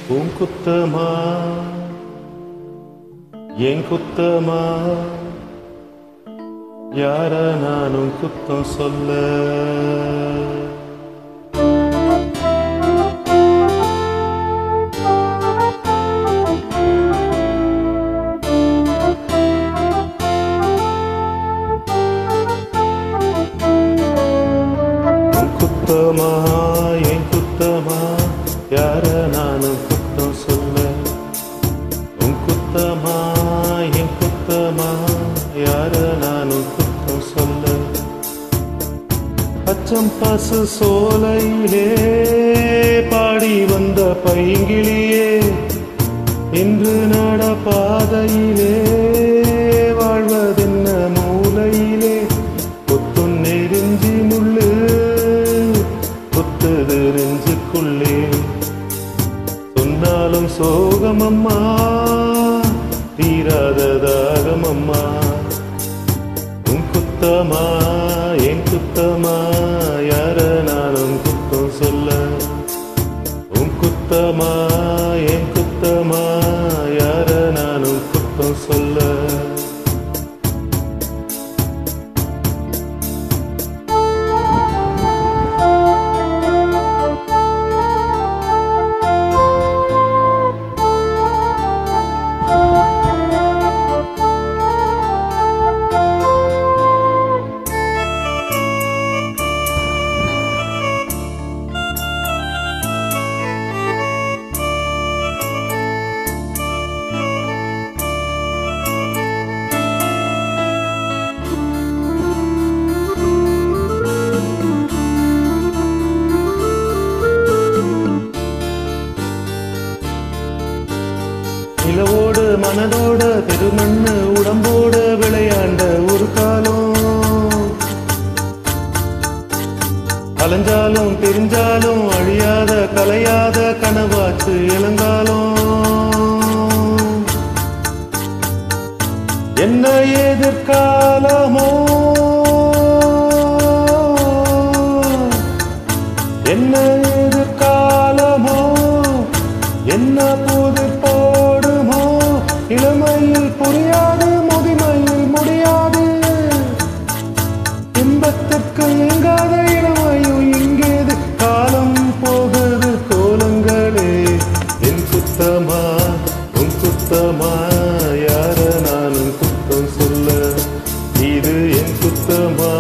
உன் குத்தமா என் குத்தமா யார நானும் குத்தம் சொல்ல உன் குத்தமா என் குத்தமா யார நானும் குத்தம் சொல்ல உன் குத்தமா என் குத்தமா யார நானும் குத்தம் சொல்ல அச்சம் பசு சோலையிலே பாடி வந்த பைங்கிளியே இன்று நட பாதையிலே வாழ்வதென்ன மூலையிலே கொத்து நெருஞ்சி முள்ளு கொத்துது நெஞ்சுக்குள்ளே சொன்னாலும் சோகமம்மா தீராத தாகமம்மா உன் குத்தமா என் குத்தமா யார நானும் குத்தம் சொல்ல உன் குத்தமா என் குத்தமா யார நானும் குத்தம் சொல்ல நிலவோடு மனதோட பெருமண்ணு உடம்போடு விளையாண்ட ஒரு காலம் அலைஞ்சாலும் பிரிஞ்சாலும் அழியாத கலையாத கனவாச்சு இளங்காலம் என்ன எதிர்காலமோ என்ன எதிர்காலமோ என்ன புது போடுமோ இளமையில் புரியாது முதுமையில் முடியாது இன்பத்திற்கு எங்காத இளமையும் இங்கேது காலம் போகுது கோலங்களே என் குத்தமா உன் குத்தமா யார நானும் குத்தம் சொல்ல இது என் குத்தமா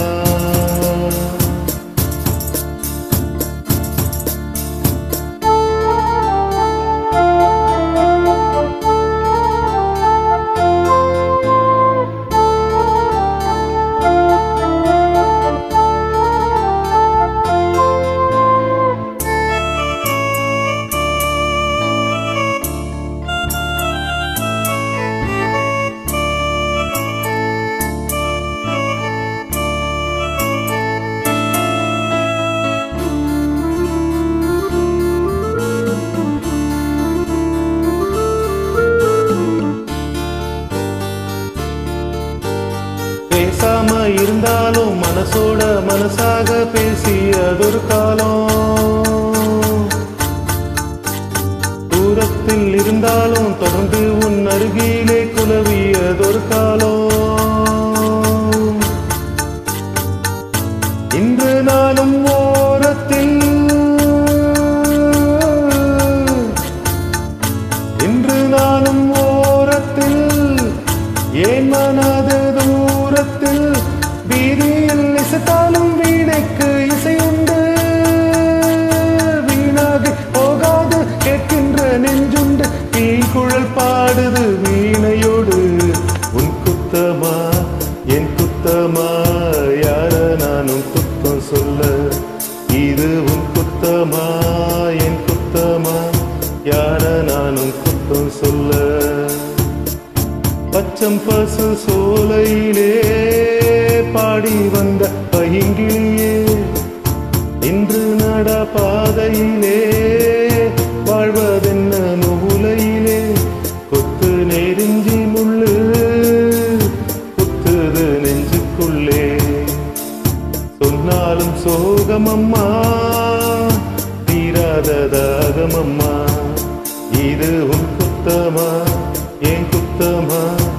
பேசாம இருந்தாலும் மனசோட மனசாக பேசியதொரு காலம் தூரத்தில் இருந்தாலும் தொடர்ந்து உன் அருகிலே குலவியதொரு காலம் இன்று நாளும் ஓரத்தில் இன்று நாளும் ஓரத்தில் ஏன் மனது தூரத்தில் வீதியில் இசைத்தாலும் வீணைக்கு இசை உண்டு வீணாக போகாது கேட்கின்ற நெஞ்சுண்டு தீக்குழல் பாடுது வீணையோடு உன் குத்தமா என் குத்தமா யார நானும் குத்தம் சொல்ல இது உன் குத்தமா என் குத்தமா யார நானும் குத்தம் சொல்ல பச்சம் பசு சோலையிலே பாடி வந்த பைங்கிளியே இன்று நட பாதையிலே வாழ்வதென்ன நூலையிலே கொத்து நெருஞ்சி முள்ளு குத்துது நெஞ்சுக்குள்ளே சொன்னாலும் சோகமம்மா தீராத தாகமம்மா இது உன் குத்தமா என் குத்தமா